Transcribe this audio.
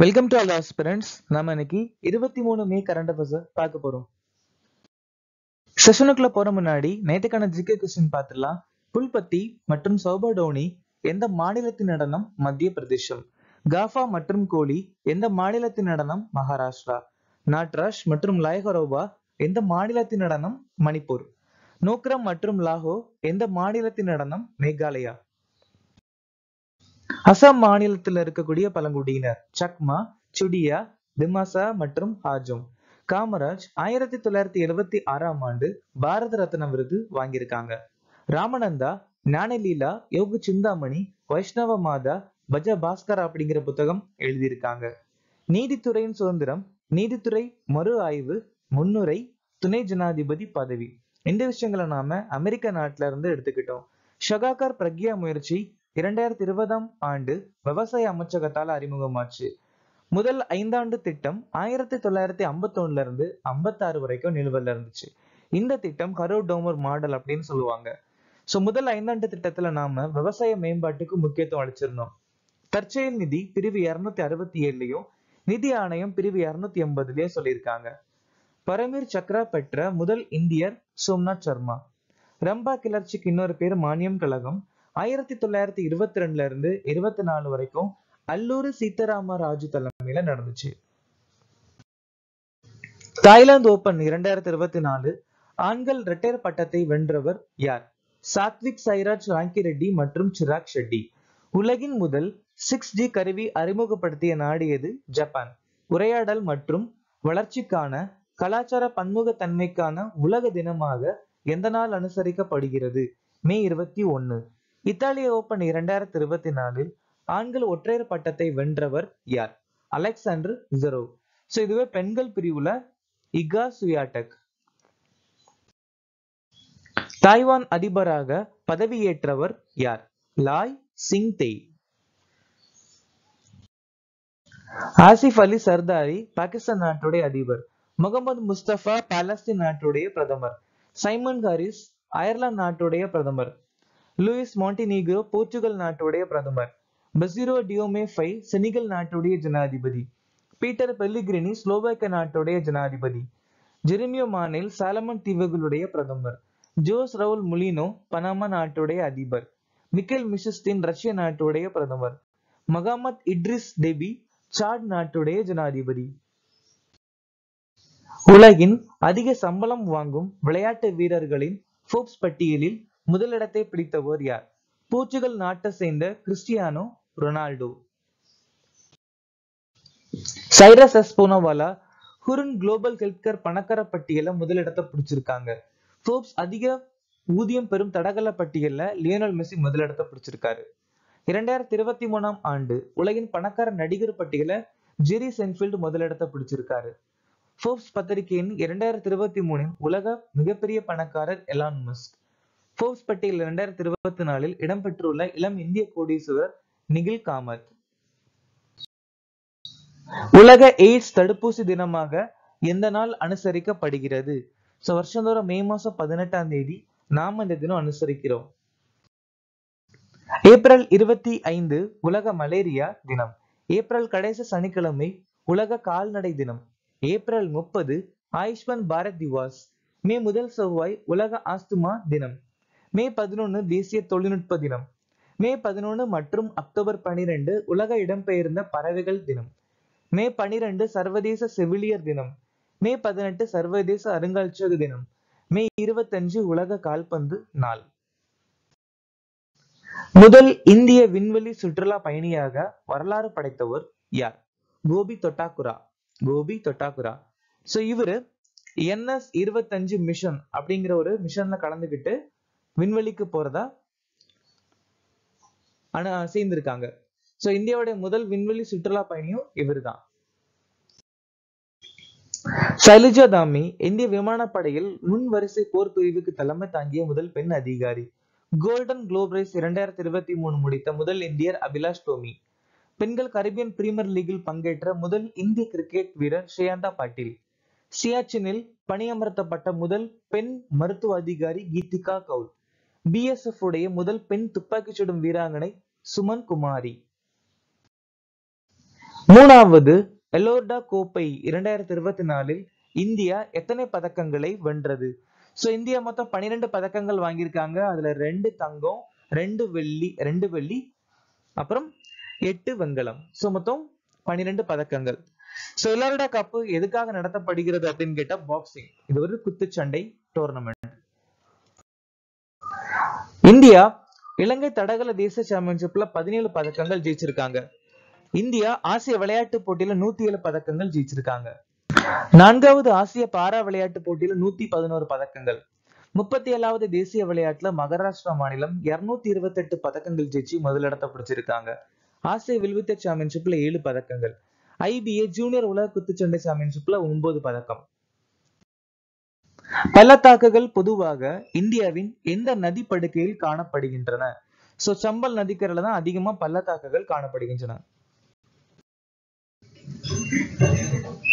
welcome to all aspirants நாம இன்னைக்கு இருபத்தி மூணு மே கரண்ட் அஃபேர்ஸ் பார்க்க போறோம் செஷனுக்குள்ள போற முன்னாடி நேற்றுக்கான ஜிகே கொஸ்டின் பார்த்துடலாம் புல்பத்தி மற்றும் சௌபடோனி எந்த மாநிலத்தின் நடனம் மத்திய பிரதேசம் காஃபா மற்றும் கோலி எந்த மாநிலத்தின் நடனம் மகாராஷ்டிரா நாட்ராஷ் மற்றும் லாய்கரோபா எந்த மாநிலத்தின் நடனம் மணிப்பூர் நோக்ரம் மற்றும் லாகோ எந்த மாநிலத்தின் நடனம் மேகாலயா அசாம் மாநிலத்தில் இருக்கக்கூடிய பழங்குடியினர் சக்மா சுடியா திமாசா மற்றும் ஹாஜோம் காமராஜ் ஆயிரத்தி தொள்ளாயிரத்தி எழுபத்தி ஆறாம் ஆண்டு பாரத ரத்னா விருது வாங்கியிருக்காங்க ராமநந்தா ஞானலீலா யோகு சிந்தாமணி வைஷ்ணவ மாதா பஜ பாஸ்கர் அப்படிங்கிற புத்தகம் எழுதியிருக்காங்க நீதித்துறையின் சுதந்திரம் நீதித்துறை மறு ஆய்வு முன்னுரை துணை ஜனாதிபதி பதவி இந்த விஷயங்களை நாம அமெரிக்க நாட்டுல இருந்து எடுத்துக்கிட்டோம் ஷகாகர் பிரக்யா முயற்சி இரண்டாயிரத்தி இருபதாம் ஆண்டு விவசாய அமைச்சகத்தால் அறிமுகமாச்சு முதல் ஐந்தாண்டு திட்டம் ஆயிரத்தி தொள்ளாயிரத்தி ஐம்பத்தி ஒண்ணுல இருந்து ஐம்பத்தாறு வரைக்கும் நிலுவையில் இருந்துச்சு இந்த திட்டம் கரோ டோமர் மாடல் அப்படின்னு சொல்லுவாங்க சோ முதல் ஐந்தாண்டு திட்டத்துல நாம விவசாய மேம்பாட்டுக்கு முக்கியத்துவம் அளிச்சிருந்தோம் தற்செயல் நிதி பிரிவு இருநூத்தி அறுபத்தி ஏழுலயும் நிதி ஆணையம் பிரிவு இருநூத்தி எண்பதுலயும் சொல்லியிருக்காங்க பரமீர் சக்ரா பெற்ற முதல் இந்தியர் சோம்நாத் சர்மா ரம்பா கிளர்ச்சிக்கு இன்னொரு பேர் மானியம் கழகம் ஆயிரத்தி தொள்ளாயிரத்தி இருபத்தி ரெண்டுல இருந்து இருபத்தி நாலு வரைக்கும் அல்லூரி சீதாராம ராஜு தலைமையில நடந்துச்சு தாய்லாந்து ஓபன் இரண்டாயிரத்தி இருபத்தி நாலு ஆண்கள் இரட்டையர் பட்டத்தை வென்றவர் யார் சாத்விக் சைராஜ் ராங்கி மற்றும் சிராக் ஷெட்டி உலகின் முதல் சிக்ஸ் ஜி கருவி அறிமுகப்படுத்திய நாடு எது ஜப்பான் உரையாடல் மற்றும் வளர்ச்சிக்கான கலாச்சார பன்முகத்தன்மைக்கான உலக தினமாக எந்த நாள் அனுசரிக்கப்படுகிறது மே இருபத்தி ஒன்னு இத்தாலிய ஓபன் இரண்டாயிரத்தி இருபத்தி நாலில் ஆண்கள் ஒற்றையர் பட்டத்தை வென்றவர் யார் அலெக்சாண்டர் ஜெரோ சோ இதுவே பெண்கள் பிரிவுல இகா சுயாடக் தாய்வான் அதிபராக பதவியேற்றவர் யார் லாய் சிங் தேய் ஆசிஃப் அலி சர்தாரி பாகிஸ்தான் நாட்டுடைய அதிபர் முகமது முஸ்தபா பாலஸ்தீன் நாட்டுடைய பிரதமர் சைமன் ஹாரிஸ் அயர்லாந்து நாட்டுடைய பிரதமர் லூயிஸ் மாண்டினீகோ போர்ச்சுகல் நாட்டுடைய பிரதமர் பசிரோ டியோமே ஃபை செனிகல் நாட்டுடைய ஜனாதிபதி பீட்டர் பெல்லிகிரினி ஸ்லோவாக்கிய நாட்டுடைய ஜனாதிபதி ஜெரிமியோ மானில் சாலமன் தீவுகளுடைய பிரதமர் ஜோஸ் ரவுல் முலினோ பனாமா நாட்டுடைய அதிபர் மிக்கேல் மிஷஸ்டின் ரஷ்ய நாட்டுடைய பிரதமர் மகாமத் இட்ரிஸ் டெபி சாட் நாட்டுடைய ஜனாதிபதி உலகின் அதிக சம்பளம் வாங்கும் விளையாட்டு வீரர்களின் ஃபோர்ப்ஸ் பட்டியலில் முதலிடத்தை பிடித்தவர் யார் போர்ச்சுகல் நாட்டை சேர்ந்த கிறிஸ்டியானோ ரொனால்டோ சைரஸ் எஸ்போனோவாலா ஹுருன் குளோபல் ஹெல்த்கேர் பணக்கார பட்டியல முதலிடத்தை பிடிச்சிருக்காங்க ஃபோர்ப்ஸ் அதிக ஊதியம் பெறும் தடகள பட்டியல்ல லியோனல் மெஸ்ஸி முதலிடத்தை பிடிச்சிருக்காரு இரண்டாயிரத்தி இருபத்தி மூணாம் ஆண்டு உலகின் பணக்கார நடிகர் பட்டியல ஜெரி சென்ஃபீல்டு முதலிடத்தை பிடிச்சிருக்காரு ஃபோர்ப்ஸ் பத்திரிகையின் இரண்டாயிரத்தி இருபத்தி மூணின் உலக மிகப்பெரிய பணக்காரர் எலான் மஸ்க் ஃபோர்ப்ஸ் பட்டியல் இரண்டாயிரத்தி இருபத்தி நாலில் இடம்பெற்றுள்ள இளம் இந்திய கோடீஸ்வரர் நிகில் காமத் உலக எய்ட்ஸ் தடுப்பூசி தினமாக எந்த நாள் அனுசரிக்கப்படுகிறது ஸோ வருஷந்தோறும் மே மாசம் பதினெட்டாம் தேதி நாம இந்த தினம் அனுசரிக்கிறோம் ஏப்ரல் இருபத்தி ஐந்து உலக மலேரியா தினம் ஏப்ரல் கடைசி சனிக்கிழமை உலக கால்நடை தினம் ஏப்ரல் முப்பது ஆயுஷ்மான் பாரத் திவாஸ் மே முதல் செவ்வாய் உலக ஆஸ்துமா தினம் மே பதினொன்னு தேசிய தொழில்நுட்ப தினம் மே பதினொன்னு மற்றும் அக்டோபர் பனிரெண்டு உலக இடம்பெயர்ந்த பறவைகள் தினம் மே பனிரெண்டு சர்வதேச செவிலியர் தினம் மே பதினெட்டு சர்வதேச அருங்காட்சியக தினம் மே இருபத்தஞ்சு உலக கால்பந்து நாள் முதல் இந்திய விண்வெளி சுற்றுலா பயணியாக வரலாறு படைத்தவர் யார் கோபி தொட்டாக்குரா கோபி தொட்டாக்குரா சோ இவரு என்எஸ் இருபத்தஞ்சு மிஷன் அப்படிங்கிற ஒரு மிஷன்ல கலந்துகிட்டு விண்வெளிக்கு போறதா அனு சேர்ந்திருக்காங்க சோ இந்தியாவுடைய முதல் விண்வெளி சுற்றுலா பயணியும் இவர்தான் சைலஜா தாமி இந்திய விமானப்படையில் முன் வரிசை போர் பிரிவுக்கு தலைமை தாங்கிய முதல் பெண் அதிகாரி கோல்டன் குளோப் ரைஸ் இரண்டாயிரத்தி இருபத்தி மூணு முடித்த முதல் இந்தியர் அபிலாஷ் டோமி பெண்கள் கரிபியன் பிரீமியர் லீகில் பங்கேற்ற முதல் இந்திய கிரிக்கெட் வீரர் ஸ்ரேயாந்தா பாட்டீல் சியாச்சினில் பணியமர்த்தப்பட்ட முதல் பெண் மருத்துவ அதிகாரி கீதிகா கவுல் பிஎஸ்எஃப் உடைய முதல் பெண் துப்பாக்கி சுடும் வீராங்கனை சுமன் குமாரி மூணாவது எலோர்டா கோப்பை இரண்டாயிரத்தி இருபத்தி நாலில் இந்தியா எத்தனை பதக்கங்களை வென்றது சோ இந்தியா மொத்தம் பன்னிரெண்டு பதக்கங்கள் வாங்கியிருக்காங்க அதுல ரெண்டு தங்கம் ரெண்டு வெள்ளி ரெண்டு வெள்ளி அப்புறம் எட்டு வெண்கலம் சோ மொத்தம் பன்னிரெண்டு பதக்கங்கள் சோ எலோர்டா கப்பு எதுக்காக நடத்தப்படுகிறது அப்படின்னு கேட்டா பாக்ஸிங் இது ஒரு குத்துச்சண்டை டோர்னமெண்ட் இந்தியா இலங்கை தடகள தேசிய சாம்பியன்ஷிப்ல பதினேழு பதக்கங்கள் ஜெயிச்சிருக்காங்க இந்தியா ஆசிய விளையாட்டு போட்டியில நூத்தி ஏழு பதக்கங்கள் ஜெயிச்சிருக்காங்க நான்காவது ஆசிய பாரா விளையாட்டு போட்டியில நூத்தி பதினோரு பதக்கங்கள் முப்பத்தி ஏழாவது தேசிய விளையாட்டுல மகாராஷ்டிரா மாநிலம் இருநூத்தி இருபத்தி எட்டு பதக்கங்கள் ஜெயிச்சு முதலிடத்தை பிடிச்சிருக்காங்க ஆசிய வில்வித்தை சாம்பியன்ஷிப்ல ஏழு பதக்கங்கள் ஐபிஏ ஜூனியர் உலக குத்துச்சண்டை சாம்பியன்ஷிப்ல ஒன்பது பதக்கம் பள்ளத்தாக்குகள் பொதுவாக இந்தியாவின் எந்த நதி படுகையில் காணப்படுகின்றன சோ சம்பல் நதிக்கரையில தான் அதிகமா பள்ளத்தாக்குகள் காணப்படுகின்றன